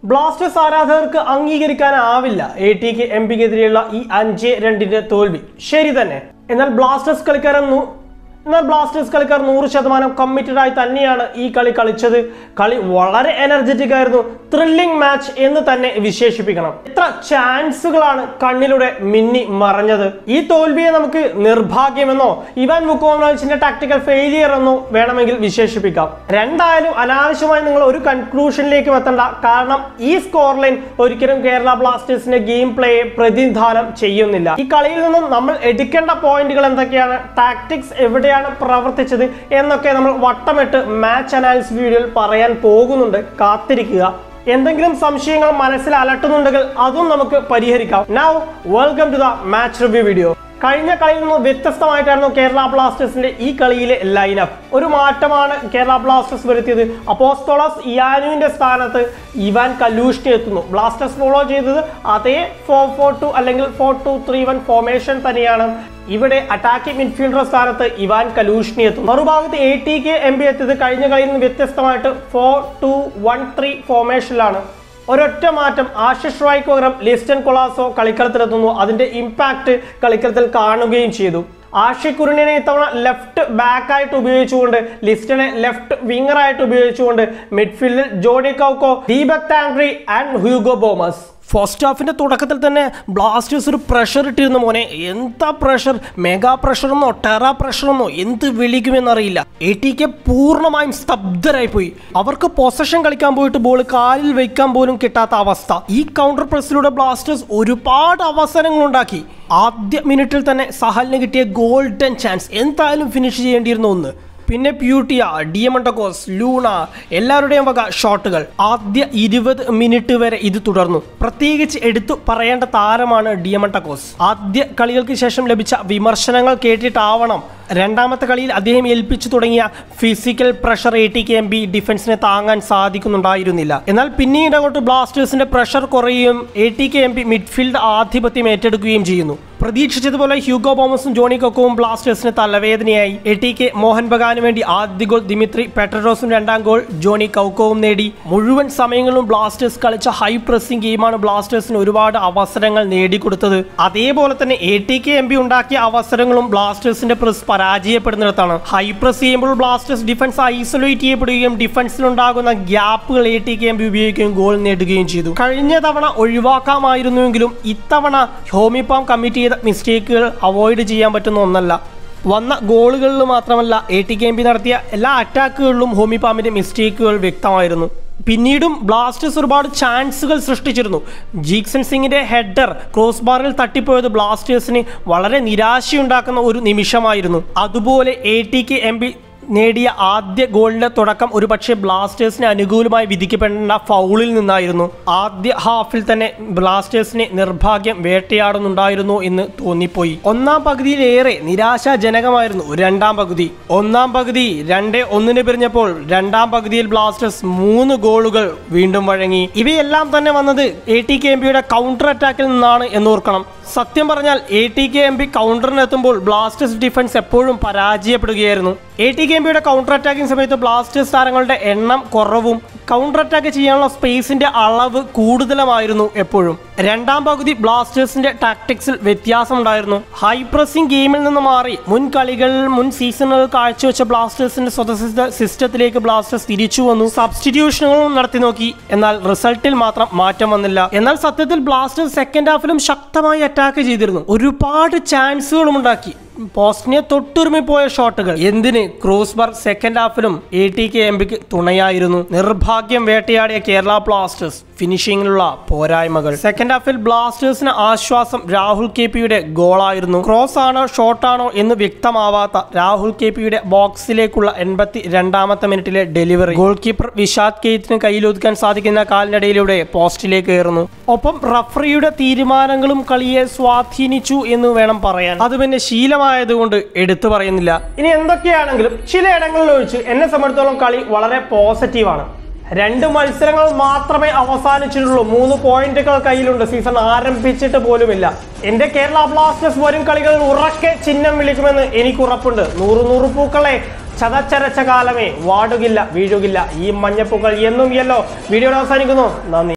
Blasters ആരാധകർക്ക് അംഗീകരിക്കാനാവില്ല A ടിക്ക് എം പിക്കെതിരെയുള്ള ഈ അഞ്ച് രണ്ടിന്റെ തോൽവി ശരി തന്നെ എന്നാൽ ബ്ലാസ്റ്റേഴ്സ് കളിക്കാരെന്നു എന്നാൽ ബ്ലാസ്റ്റേഴ്സ് കളിക്കാർ നൂറ് ശതമാനം കമ്മിറ്റഡ് ആയി തന്നെയാണ് ഈ കളി കളിച്ചത് കളി വളരെ എനർജറ്റിക് ആയിരുന്നു ത്രില്ലിംഗ് മാച്ച് എന്ന് തന്നെ വിശേഷിപ്പിക്കണം എത്ര ചാൻസുകളാണ് കണ്ണിലൂടെ മിന്നി മറഞ്ഞത് ഈ തോൽവിയെ നമുക്ക് നിർഭാഗ്യമെന്നോ ഇവാൻ മുക്കോമനോവിച്ചിന്റെ ടാക്ടിക്കൽ ഫെയിലിയർ എന്നോ വേണമെങ്കിൽ വിശേഷിപ്പിക്കാം രണ്ടായാലും അനാവശ്യമായി നിങ്ങൾ ഒരു കൺക്ലൂഷനിലേക്ക് എത്തണ്ട കാരണം ഈ സ്കോർ ലൈൻ ഒരിക്കലും കേരള ബ്ലാസ്റ്റേഴ്സിന്റെ ഗെയിം പ്ലേയെ പ്രതിനിധാനം ചെയ്യുന്നില്ല ഈ കളിയിൽ നിന്നും നമ്മൾ എടുക്കേണ്ട പോയിന്റുകൾ എന്തൊക്കെയാണ് ടാക്ടിക്സ് എവിടെയാണ് പ്രവർത്തിച്ചത് എന്നൊക്കെ നമ്മൾ വട്ടമിട്ട് മാച്ച് അനാലിസിസ് വീഡിയോയിൽ പറയാൻ പോകുന്നുണ്ട് കാത്തിരിക്കുക എന്തെങ്കിലും സംശയങ്ങൾ മനസ്സിൽ അലട്ടുന്നുണ്ടെങ്കിൽ അതും നമുക്ക് പരിഹരിക്കാം now welcome to the match review video കഴിഞ്ഞ കളിയിൽ നിന്ന് വ്യത്യസ്തമായിട്ടായിരുന്നു കേരള ബ്ലാസ്റ്റേഴ്സിന്റെ ഈ കളിയിലെ ലൈനപ്പ് ഒരു മാറ്റമാണ് കേരള ബ്ലാസ്റ്റേഴ്സ് വരുത്തിയത് അപ്പോസ്തോളസ് ഇയാനുവിന്റെ സ്ഥാനത്ത് ഇവാൻ കലൂഷ്ണി എത്തുന്നു ബ്ലാസ്റ്റേഴ്സ് ഫോളോ ചെയ്തത് അതേ ഫോർ ഫോർ ടു അല്ലെങ്കിൽ four two three one formation തന്നെയാണ് ഇവിടെ അറ്റാക്കിംഗ് മിഡ്ഫീൽഡർ സ്ഥാനത്ത് ഇവാൻ കലൂഷ്ണി എത്തും മറുഭാഗത്ത് A T K M B എത്തിയത് കഴിഞ്ഞ കളിയിൽ നിന്ന് വ്യത്യസ്തമായിട്ട് ഫോർ ടു വൺ ത്രീ ഫോർമേഷനിലാണ് ഒരൊറ്റ മാറ്റം ആശിഷ് റോയ്ക്ക് പകരം ലിസ്റ്റൻ കൊളാസോ കളിക്കളത്തിലെത്തുന്നു അതിന്റെ ഇമ്പാക്ട് കളിക്കളത്തിൽ കാണുകയും ചെയ്തു ആഷിഖ് കുരുണിനെ ഇത്തവണ ലെഫ്റ്റ് ബാക്ക് ആയിട്ട് ഉപയോഗിച്ചുകൊണ്ട് ലിസ്റ്റനെ ലെഫ്റ്റ് വിങ്ങർ ആയിട്ട് ഉപയോഗിച്ചുകൊണ്ട് മിഡ്ഫീൽഡിൽ Johnny Kauko Deepak Tangri and Hugo Boumous first ഹാഫിന്റെ തുടക്കത്തിൽ തന്നെ ബ്ലാസ്റ്റേഴ്സ് ഒരു പ്രഷർ ഇട്ടിരുന്നു മോനെ എന്താ പ്രഷർ മെഗാ പ്രഷർ എന്നോ ടെറ പ്രഷർ എന്നോ എന്ത് വിളിക്കുമെന്നറിയില്ല എ ടി കെ പൂർണ്ണമായും സ്തബ്ധരായി പോയി അവർക്ക് പൊസഷൻ കളിക്കാൻ പോയിട്ട് ബോൾ കാലിൽ വെക്കാൻ പോലും കിട്ടാത്ത അവസ്ഥ ഈ കൗണ്ടർ പ്രസ്സിലൂടെ ബ്ലാസ്റ്റേഴ്സ് ഒരുപാട് അവസരങ്ങൾ ഉണ്ടാക്കി ആദ്യ മിനിറ്റിൽ തന്നെ സഹലിന് കിട്ടിയ ഗോൾഡൻ ചാൻസ് എന്തായാലും ഫിനിഷ് ചെയ്യേണ്ടിയിരുന്ന ഒന്ന് പിന്നെ പ്യൂട്ടിയ ഡിയമണ്ടക്കോസ് ലൂണ എല്ലാവരുടെയും വക ഷോട്ടുകൾ ആദ്യ ഇരുപത് മിനിറ്റ് വരെ ഇത് തുടർന്നു പ്രത്യേകിച്ച് എടുത്തു പറയേണ്ട താരമാണ് ഡിയമണ്ടക്കോസ് ആദ്യ കളികൾക്ക് ശേഷം ലഭിച്ച വിമർശനങ്ങൾ കേട്ടിട്ടാവണം രണ്ടാമത്തെ കളിയിൽ അദ്ദേഹം ഏൽപ്പിച്ചു തുടങ്ങിയ physical pressure A T K M B ഡിഫൻസിനെ താങ്ങാൻ സാധിക്കുന്നുണ്ടായിരുന്നില്ല എന്നാൽ പിന്നീട് അങ്ങോട്ട് ബ്ലാസ്റ്റേഴ്സിന്റെ പ്രഷർ കുറയുകയും A T K M B midfield ആധിപത്യം ഏറ്റെടുക്കുകയും ചെയ്യുന്നു പ്രതീക്ഷിച്ചതുപോലെ ഹ്യൂഗോ ബോമസും ജോണി കൊക്കോവും ബ്ലാസ്റ്റേഴ്സിന് തലവേദനയായി എ ടി കെ മോഹൻ ബഗാന് വേണ്ടി ആദ്യ ഗോൾ ദിമിത്രി പെട്രോസും രണ്ടാം ഗോൾ ജോണി കൗക്കോവും നേടി മുഴുവൻ സമയങ്ങളിലും ബ്ലാസ്റ്റേഴ്സ് കളിച്ച ഹൈ പ്രസിംഗ് ഗെയിമാണ് ബ്ലാസ്റ്റേഴ്സിന് ഒരുപാട് അവസരങ്ങൾ നേടിക്കൊടുത്തത് അതേപോലെ തന്നെ A T K M B ഉണ്ടാക്കിയ അവസരങ്ങളും ബ്ലാസ്റ്റേഴ്സിന്റെ പ്രസ് പരാജയപ്പെടുന്നിടത്താണ് ഹൈ പ്രസ് ചെയ്യുമ്പോൾ ബ്ലാസ്റ്റേഴ്സ് ഡിഫൻസ് ഐസൊലേറ്റ് ചെയ്യപ്പെടുകയും ഡിഫൻസിലുണ്ടാകുന്ന ഗ്യാപ്പുകൾ A T K M B ഉപയോഗിക്കുകയും ഗോൾ നേടുകയും ചെയ്തു കഴിഞ്ഞ തവണ ഒഴിവാക്കാമായിരുന്നുവെങ്കിലും ഇത്തവണ ഹോമിപ്പാം കമ്മിറ്റ് ചെയ്ത മിസ്റ്റേക്കുകൾ അവോയ്ഡ് ചെയ്യാൻ പറ്റുന്ന ഒന്നല്ല വന്ന ഗോളുകളിൽ മാത്രമല്ല A T K M P നടത്തിയ എല്ലാ അറ്റാക്കുകളിലും ഹോമിപ്പാമിന്റെ മിസ്റ്റേക്കുകൾ വ്യക്തമായിരുന്നു പിന്നീടും ബ്ലാസ്റ്റേഴ്സ് ഒരുപാട് ചാൻസുകൾ സൃഷ്ടിച്ചിരുന്നു ജീക്സൺ സിംഗിന്റെ ഹെഡർ ക്രോസ് ബാറിൽ തട്ടിപ്പോയത് ബ്ലാസ്റ്റേഴ്സിന് വളരെ നിരാശയുണ്ടാക്കുന്ന ഒരു നിമിഷമായിരുന്നു അതുപോലെ A T K M P നേടിയ ആദ്യ ഗോളിന്റെ തുടക്കം ഒരുപക്ഷെ ബ്ലാസ്റ്റേഴ്സിന് അനുകൂലമായി വിധിക്കപ്പെടേണ്ട ഫൗളിൽ നിന്നായിരുന്നു ആദ്യ ഹാഫിൽ തന്നെ ബ്ലാസ്റ്റേഴ്സിനെ നിർഭാഗ്യം വേട്ടയാടുന്നുണ്ടായിരുന്നു എന്ന് തോന്നിപ്പോയി ഒന്നാം പകുതിയിലേറെ നിരാശാജനകമായിരുന്നു രണ്ടാം പകുതി ഒന്നാം പകുതി രണ്ടേ ഒന്നിന് പിരിഞ്ഞപ്പോൾ രണ്ടാം പകുതിയിൽ ബ്ലാസ്റ്റേഴ്സ് മൂന്ന് ഗോളുകൾ വീണ്ടും വഴങ്ങി ഇവയെല്ലാം തന്നെ വന്നത് എ ടി കെ എം പിയുടെ കൗണ്ടർ അറ്റാക്കിൽ നിന്നാണ് എന്നോർക്കണം സത്യം പറഞ്ഞാൽ A T K M P കൗണ്ടറിനെത്തുമ്പോൾ ബ്ലാസ്റ്റേഴ്സ് ഡിഫൻസ് എപ്പോഴും പരാജയപ്പെടുകയായിരുന്നു എ ടി കെ എം പിയുടെ കൗണ്ടർ അറ്റാക്കിംഗ് സമയത്ത് ബ്ലാസ്റ്റേഴ്സ് താരങ്ങളുടെ എണ്ണം കുറവും കൗണ്ടർ അറ്റാക്ക് ചെയ്യാനുള്ള സ്പേസിന്റെ അളവ് കൂടുതലുമായിരുന്നു എപ്പോഴും രണ്ടാം പകുതി ബ്ലാസ്റ്റേഴ്സിന്റെ ടാക്ടിക്സിൽ വ്യത്യാസമുണ്ടായിരുന്നു ഹൈ പ്രസിംഗ് ഗെയിമിൽ നിന്ന് മാറി മുൻ കളികളിൽ മുൻ സീസണുകൾ കാഴ്ചവെച്ച ബ്ലാസ്റ്റേഴ്സിന്റെ സ്വതസിദ്ധ സിസ്റ്റത്തിലേക്ക് ബ്ലാസ്റ്റേഴ്സ് തിരിച്ചു വന്നു സബ്സ്റ്റിറ്റ്യൂഷനുകളും നടത്തി നോക്കി എന്നാൽ റിസൾട്ടിൽ മാത്രം മാറ്റം വന്നില്ല എന്നാൽ സത്യത്തിൽ ബ്ലാസ്റ്റേഴ്സ് സെക്കൻഡ് ഹാഫിലും ശക്തമായി അറ്റാക്ക് ചെയ്തിരുന്നു ഒരുപാട് ചാൻസുകളും ഉണ്ടാക്കി പോസ്റ്റിനെ തൊട്ടുരുമിപ്പോയ ഷോട്ടുകൾ എന്തിന് ക്രോസ് ബാർ സെക്കൻഡ് ഹാഫിലും എ ടി കെ എം പിക്ക് തുണയായിരുന്നു നിർഭാഗ്യം വേട്ടയാടിയ കേരള ബ്ലാസ്റ്റേഴ്സ് ഫിനിഷിങ്ങിലുള്ള പോരായ്മകൾ സെക്കൻഡ് ഹാഫിൽ ബ്ലാസ്റ്റേഴ്സിന് ആശ്വാസം രാഹുൽ കെ പിയുടെ ഗോളായിരുന്നു ക്രോസ് ആണോ ഷോട്ടാണോ എന്ന് വ്യക്തമാവാത്ത രാഹുൽ കെ പിയുടെ ബോക്സിലേക്കുള്ള എൺപത്തി രണ്ടാമത്തെ മിനിറ്റിലെ ഡെലിവറി ഗോൾ കീപ്പർ വിഷാദ് കെയ്ത്തിന് കയ്യിലൊതുക്കാൻ സാധിക്കുന്ന കാലിനിടയിലൂടെ പോസ്റ്റിലേക്ക് കയറുന്നു ഒപ്പം റഫറിയുടെ തീരുമാനങ്ങളും കളിയെ സ്വാധീനിച്ചു എന്ന് വേണം പറയാൻ അത് പിന്നെ ശീലമായതുകൊണ്ട് എടുത്തു പറയുന്നില്ല ഇനി എന്തൊക്കെയാണെങ്കിലും ചിലയിടങ്ങളിൽ ഒഴിച്ച് എന്നെ സംബന്ധിച്ചോളം കളി വളരെ പോസിറ്റീവാണ് രണ്ട് മത്സരങ്ങൾ മാത്രമേ അവസാനിച്ചിട്ടുള്ളൂ മൂന്ന് പോയിന്റുകൾ കയ്യിലുണ്ട് സീസൺ ആരംഭിച്ചിട്ട് പോലുമില്ല എന്റെ കേരള ബ്ലാസ്റ്റേഴ്സ് വരും കളികളിൽ ഉറക്കെ ചിഹ്നം വിളിക്കുമെന്ന് എനിക്ക് ഉറപ്പുണ്ട് നൂറ് നൂറ് പൂക്കളെ ചതച്ചരച്ച കാലമേ വാടുകില്ല വീഴുകില്ല ഈ മഞ്ഞപ്പൂക്കൾ എന്നും യെല്ലോ വീഡിയോ അവസാനിക്കുന്നു നന്ദി